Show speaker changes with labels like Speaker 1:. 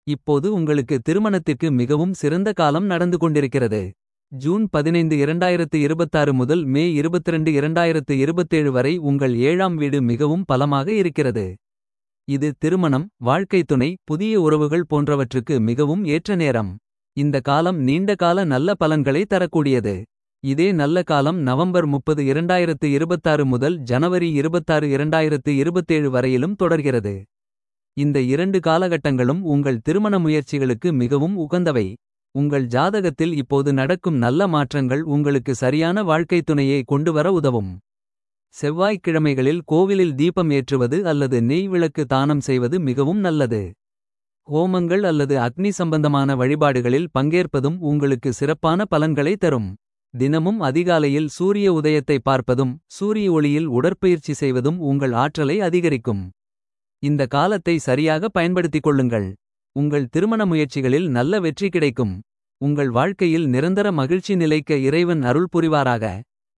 Speaker 1: இப்போது உங்களுக்கு திருமணத்திற்கு மிகவும் சிறந்த காலம் நடந்து கொண்டிருக்கிறது. ஜூன் 15 2026 முதல் மே 22 2027 வரை உங்கள் ஏழாம் வீடு மிகவும் பலமாக இருக்கிறது. இது திருமணம் வாழ்க்கைத் துணை புதிய உறவுகள் போன்றவற்றுக்கு மிகவும் ஏற்ற நேரம். இந்த காலம் நீண்ட கால நல்ல பலன்களை தரக்கூடியது. இதே நல்ல காலம் நவம்பர் 30 2026 முதல் ஜனவரி 26 2027 வரையிலும் தொடர்கிறது. இந்த இரண்டு காலகட்டங்களும் உங்கள் திருமண முயற்சிகளுக்கு மிகவும் உகந்தவை. உங்கள் ஜாதகத்தில் இப்போது நடக்கும் நல்ல மாற்றங்கள் உங்களுக்கு சரியான வாழ்க்கைத் துணையை கொண்டுவர உதவும். செவ்வாய்க்கிழமைகளில் கோவிலில் தீபம் ஏற்றுவது அல்லது நெய் விளக்கு தானம் செய்வது மிகவும் நல்லது. ஹோமங்கள் அல்லது அக்னி சம்பந்தமான வழிபாடுகளில் பங்கேற்பதும் உங்களுக்கு சிறப்பான பலன்களை தரும். தினமும் அதிகாலையில் சூரிய உதயத்தை பார்ப்பதும் சூரிய ஒளியில் உடற்பயிற்சி செய்வதும் உங்கள் ஆற்றலை அதிகரிக்கும். இந்த காலத்தை சரியாக பயன்படுத்திக் கொள்ளுங்கள். உங்கள் திருமண முயற்சிகளில் நல்ல வெற்றி கிடைக்கும். உங்கள் வாழ்க்கையில் நிரந்தர மகிழ்ச்சி நிலைக்க இறைவன் அருள் புரிவாராக.